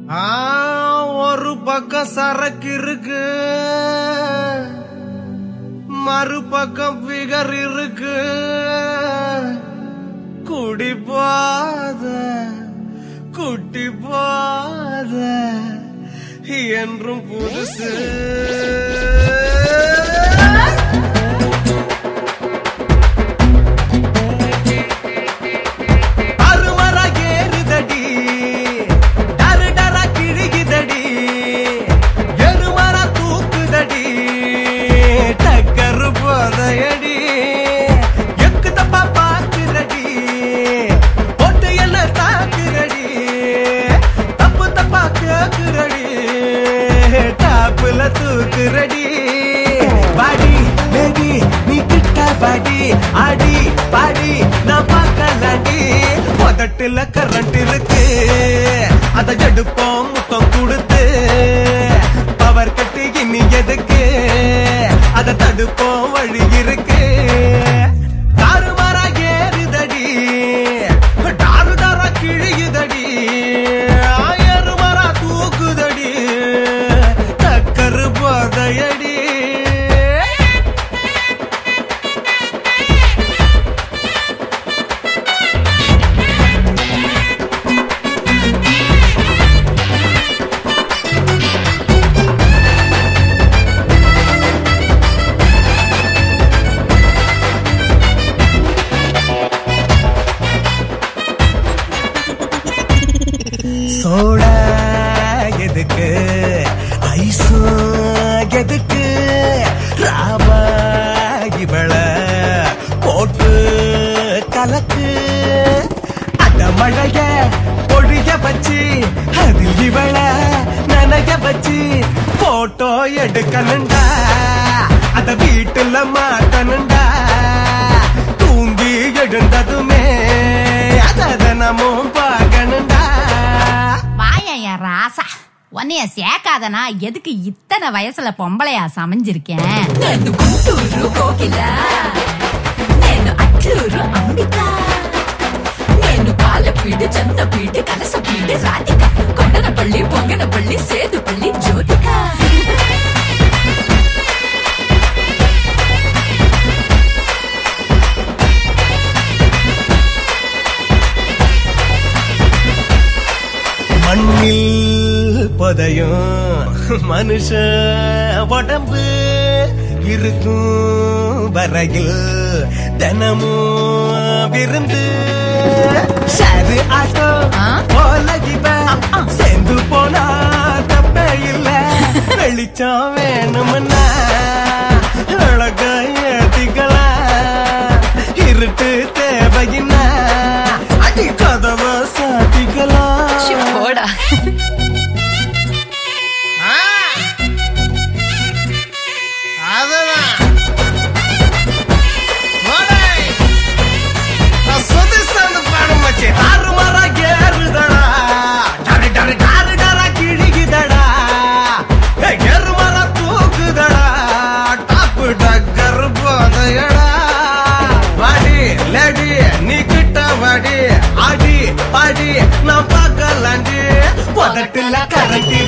ஆ, ஒரு பக்கம் சரக்கு இருக்கு மறுபக்கம் பிகர் இருக்கு குடி போத குட்டி போத என்றும் புதுசு அருமரா ஏறுதடி டரு டரா கிழிகுதடி எருமரா தூக்குதடி டக்கரு போதையடி எக்கு தப்பா பாக்குறடி போட்டு என்ன தாக்குறடி தப்பு தப்பா கேக்குறடி டாப்புல தூக்குறடி பாடி பேபி நீ கிட்ட பாடி ஆடி பாடி நான் பார்க்கலாடி முதட்டுல கரண்ட் இருக்கு அதை எடுப்போம் முத்தம் கொடுத்து பவர் கட்டு இனி எதுக்கு அதை தடுப்போம் வழி இருக்கு தாறுமாறா ஏறுதடி டாரு டாரா கிழியுதடி ஆயருமாறா தூக்குதடி டக்கரு போதையடி சோடா எதுக்கு ஐஸும் எதுக்கு ராவா இவள போட்டு கலக்கு அந்த மழைய பொழிய வச்சு அதில் இவள நனைய வச்சு போட்டோ எடுக்கணுண்டா அத வீட்டுல மாட்டணுண்டா தூங்கி எழுந்ததுமே அத தினமும் பார்க்கணுண்டா வாயன் என் ராசா உன்னைய சேர்க்காதனா எதுக்கு இத்தனை வயசுல பொம்பளையா சமைஞ்சிருக்கேன் నేను గుంటూరు కోకిల నేను అట్లూరు అంబిక నేను పాలపీడి చందపీడి కలసపీడి రాధిక కొండనపల్లి పొంగనపల్లి సేదుపల్లి జ్యోతిక மண்ணில் புதையும் மனுஷ உடம்பு இருக்கும் வரையில் தினமும் விருந்து ஷேரு ஆட்டோ ஆ? போல இவன் சேர்ந்து போனா தப்பே இல்ல வெளிச்சம் வேணும்னா அழக ஏத்திக்கலாம் இருட்டு தேவையின்னா அடி கதவை சாத்திக்கலாம் పోడా அதெல்லாம் வாடேய். நான் சொதிசாந்து பாடம் வச்சேன். தாறுமாறா ஏறுதடா. டரு டரு டரு டரா கிழியுதடா. ஏய், எருமலா தூக்குதடா. டாப்பு டக்கர் போதையடா. வாடி, லேடி, நீ கிட்ட வாடி. ஆடி, பாடி, நான் பார்க்கலாண்டி. உதட்டுல கரண்டி